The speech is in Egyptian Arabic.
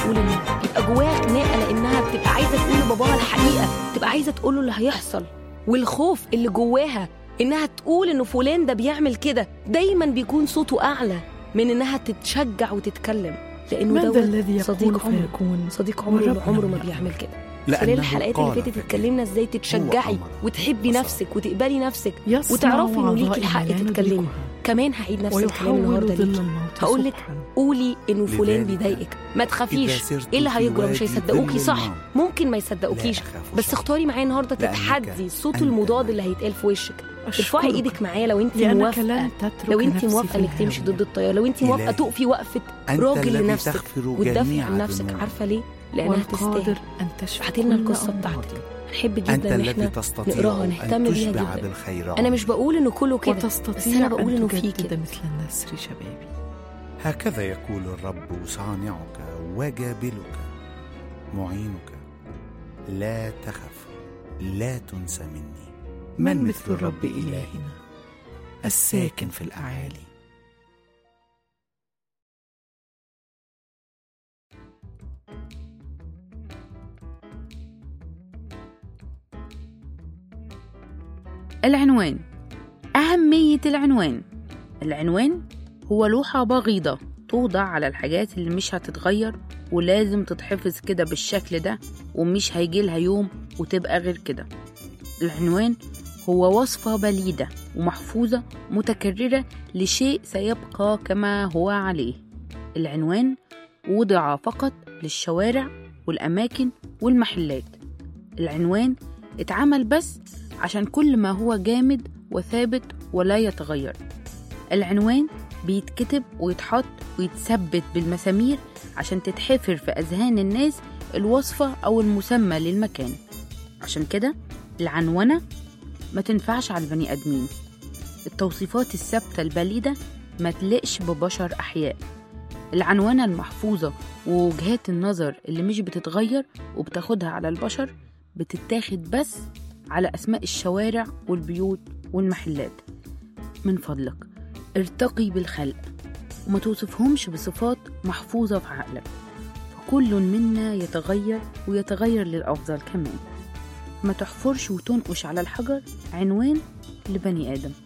تقول انه بيبقى جواها خناقه لانها بتبقى عايزه تقول لباباها الحقيقه بتبقى عايزه تقول له اللي هيحصل والخوف اللي جواها انها تقول انه فلان ده بيعمل كده دايما بيكون صوته اعلى من انها تتشجع وتتكلم لانه من ذا دوت الذي صديق يقول عمره فيكون صديق عمره وربنا عمره ما يعلم. بيعمل كده لأنه خلال الحلقات اللي قال فاتت في اتكلمنا ازاي هو تتشجعي أمر وتحبي وصدق. نفسك وتقبلي نفسك يصنع وتعرفي انه ليكي وظائف الحق لا تتكلمي ندركها. كمان هعيد نفس الكلام ويحول النهارده ظل ليكي الموت هقول لك صبحاً. قولي انه فلان لذلك بيضايقك ما إذا تخافيش سرت ايه اللي في هيجرى مش وادي هيصدقوكي ظل صح الموت ممكن ما يصدقوكيش لا أخاف بس شيئاً. اختاري معايا النهارده لأنك تتحدي صوت أنت المضاد معي. اللي هيتقال في وشك ارفعي أشكرك ايدك معايا لو انت لأنك موافقه لن تترك لو انت نفسي موافقه في انك تمشي الهاوية. ضد التيار لو انت موافقه إلهي، تقفي وقفه أنت راجل الذي لنفسك تغفر وتدافعي جميع عن نفسك ذنوبنا. عارفه ليه لانها تستاهل والقادر أن تشفي ابعتي لنا كل القصه أمراض. بتاعتك نحب أنت جدا ان الذي احنا تستطيع نقراها نهتم أن بيها تشبع جدا بالخيرات انا مش بقول انه كله كده بس وتستطيع انا بقول انه أن في تجدد كده مثل النسر شبابي هكذا يقول الرب صانعك وجابلك معينك لا تخف لا تنسى مني من مثل الرب إلهنا الساكن في الأعالي العنوان أهمية العنوان العنوان هو لوحة بغيضة توضع على الحاجات اللي مش هتتغير ولازم تتحفظ كده بالشكل ده ومش هيجيلها يوم وتبقى غير كده العنوان هو وصفة بليدة ومحفوظة متكررة لشيء سيبقى كما هو عليه العنوان وضع فقط للشوارع والأماكن والمحلات العنوان اتعمل بس عشان كل ما هو جامد وثابت ولا يتغير العنوان بيتكتب ويتحط ويتثبت بالمسامير عشان تتحفر في أذهان الناس الوصفة أو المسمى للمكان عشان كده العنونة ما تنفعش على البني آدمين التوصيفات الثابتة البليدة ما تلقش ببشر أحياء العنونة المحفوظة ووجهات النظر اللي مش بتتغير وبتاخدها على البشر بتتاخد بس على أسماء الشوارع والبيوت والمحلات من فضلك ارتقي بالخلق وما توصفهمش بصفات محفوظة في عقلك فكل منا يتغير ويتغير للأفضل كمان ما تحفرش وتنقش على الحجر عنوان لبني آدم